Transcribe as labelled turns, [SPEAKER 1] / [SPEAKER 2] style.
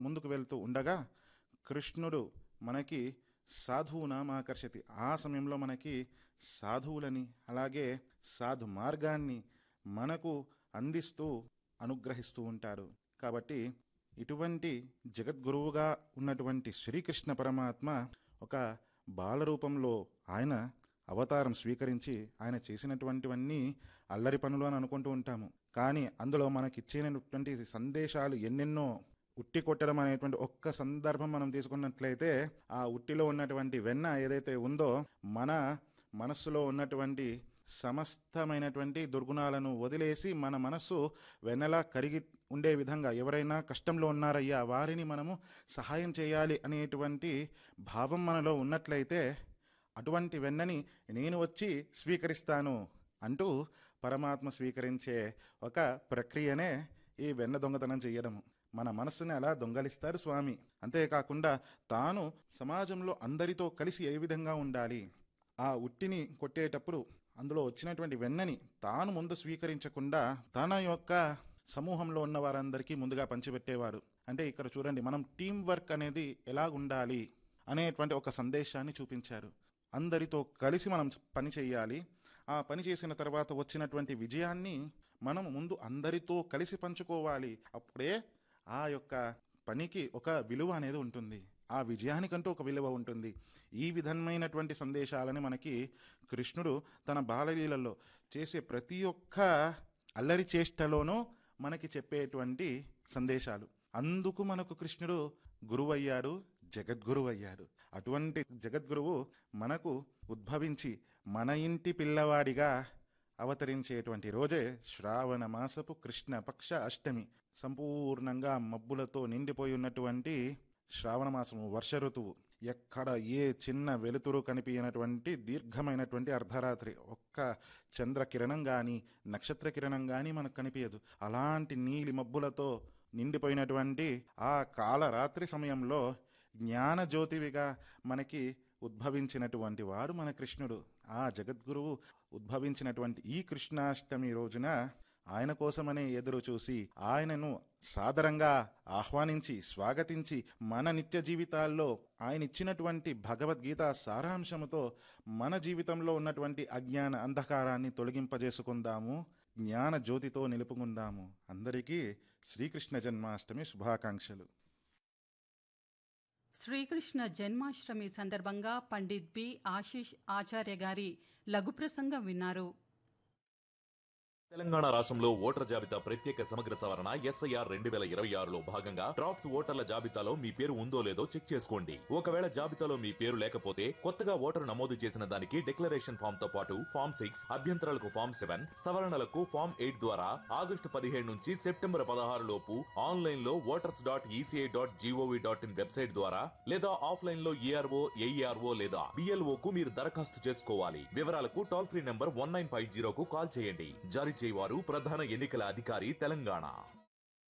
[SPEAKER 1] ముందుకు వెళ్తూ ఉండగా కృష్ణుడు మనకి సాధువునామాకర్షతి ఆ సమయంలో మనకి సాధువులని అలాగే సాధు మార్గాన్ని మనకు అందిస్తూ అనుగ్రహిస్తూ ఉంటారు కాబట్టి ఇటువంటి జగద్గురువుగా ఉన్నటువంటి శ్రీకృష్ణ పరమాత్మ ఒక బాలరూపంలో ఆయన అవతారం స్వీకరించి ఆయన చేసినటువంటివన్నీ అల్లరి పనులు అని అనుకుంటూ ఉంటాము కానీ అందులో మనకిచ్చినటువంటి సందేశాలు ఎన్నెన్నో ఉట్టి కొట్టడం అనేటువంటి ఒక్క సందర్భం మనం తీసుకున్నట్లయితే ఆ ఉట్టిలో ఉన్నటువంటి వెన్న ఏదైతే ఉందో మన మనస్సులో ఉన్నటువంటి సమస్తమైనటువంటి దుర్గుణాలను వదిలేసి మన మనస్సు వెన్నెలా కరిగి ఉండే విధంగా ఎవరైనా కష్టంలో ఉన్నారయ్యా వారిని మనము సహాయం చేయాలి అనేటువంటి భావం మనలో ఉన్నట్లయితే అటువంటి వెన్నని నేను వచ్చి స్వీకరిస్తాను అంటూ పరమాత్మ స్వీకరించే ఒక ప్రక్రియనే ఈ వెన్న దొంగతనం చేయడము మన మనస్సుని అలా దొంగలిస్తారు స్వామి అంతేకాకుండా తాను సమాజంలో అందరితో కలిసి ఏ విధంగా ఉండాలి ఆ ఉట్టిని కొట్టేటప్పుడు అందులో వచ్చినటువంటి వెన్నని తాను ముందు స్వీకరించకుండా తన యొక్క సమూహంలో ఉన్న వారందరికీ ముందుగా పంచిపెట్టేవారు అంటే ఇక్కడ చూడండి మనం టీం వర్క్ అనేది ఎలా ఉండాలి అనేటువంటి ఒక సందేశాన్ని చూపించారు అందరితో కలిసి మనం పని చేయాలి ఆ పని చేసిన తర్వాత వచ్చినటువంటి విజయాన్ని మనం ముందు అందరితో కలిసి పంచుకోవాలి అప్పుడే ఆ యొక్క పనికి ఒక విలువ అనేది ఉంటుంది ఆ విజయానికంటూ ఒక విలువ ఉంటుంది ఈ విధమైనటువంటి సందేశాలని మనకి కృష్ణుడు తన బాలలీలలో చేసే ప్రతి ఒక్క అల్లరి చేష్టలోనూ మనకి చెప్పేటువంటి సందేశాలు అందుకు మనకు కృష్ణుడు గురువయ్యాడు జగద్గురువు అయ్యాడు అటువంటి జగద్గురువు మనకు ఉద్భవించి మన ఇంటి పిల్లవాడిగా అవతరించేటువంటి రోజే శ్రావణ మాసపు కృష్ణ పక్ష అష్టమి సంపూర్ణంగా మబ్బులతో నిండిపోయి ఉన్నటువంటి శ్రావణ మాసము వర్ష ఋతువు ఎక్కడ ఏ చిన్న వెలుతురు కనిపించినటువంటి దీర్ఘమైనటువంటి అర్ధరాత్రి ఒక్క చంద్ర కిరణం కానీ నక్షత్ర కిరణం కానీ మనకు కనిపించదు అలాంటి నీలి మబ్బులతో నిండిపోయినటువంటి ఆ కాలరాత్రి సమయంలో జ్ఞాన జ్యోతివిగా మనకి ఉద్భవించినటువంటి వాడు మన కృష్ణుడు ఆ జగద్గురువు ఉద్భవించినటువంటి ఈ కృష్ణాష్టమి రోజున ఆయన కోసమనే ఎదురు చూసి ఆయనను సాదరంగా ఆహ్వానించి స్వాగతించి మన నిత్య జీవితాల్లో ఆయన ఇచ్చినటువంటి భగవద్గీత సారాంశముతో మన జీవితంలో ఉన్నటువంటి అజ్ఞాన అంధకారాన్ని తొలగింపజేసుకుందాము జ్ఞాన జ్యోతితో నిలుపుకుందాము అందరికీ శ్రీకృష్ణ జన్మాష్టమి శుభాకాంక్షలు
[SPEAKER 2] శ్రీకృష్ణ జన్మాష్టమి సందర్భంగా పండిత్ బి ఆశీష్ ఆచార్య గారి లఘు ప్రసంగం విన్నారు
[SPEAKER 3] తెలంగాణ రాష్ట్రంలో ఓటర్ జాబితా ప్రత్యేక సమగ్ర సవరణ ఎస్ఐఆర్ రెండు వేల ఇరవై ఆరులో భాగంగా డ్రాఫ్ట్స్ ఓటర్ల జాబితాలో మీ పేరు ఉందో లేదో చెక్ చేసుకోండి ఒకవేళ జాబితాలో మీ పేరు లేకపోతే కొత్తగా ఓటరు నమోదు చేసిన దానికి డిక్లరేషన్ ఫామ్ తో పాటు ఫామ్ సిక్స్ అభ్యంతరాలకు ఫామ్ సెవెన్ సవరణలకు ఫామ్ ఎయిట్ ద్వారా ఆగస్టు పదిహేడు నుంచి సెప్టెంబర్ పదహారు లోపు ఆన్లైన్ లో voters dot ECI dot GOV dot in website ద్వారా లేదా ఆఫ్లైన్ లో ఈఆర్ఓ ఏఈఆర్ఓ లేదా బిఎల్ఓ కు మీరు దరఖాస్తు చేసుకోవాలి వివరాలకు toll free number one nine five జీరోకు కాల్ చేయండి జారీ చేయవారు ప్రధాన ఎన్నికల అధికారి తెలంగాణ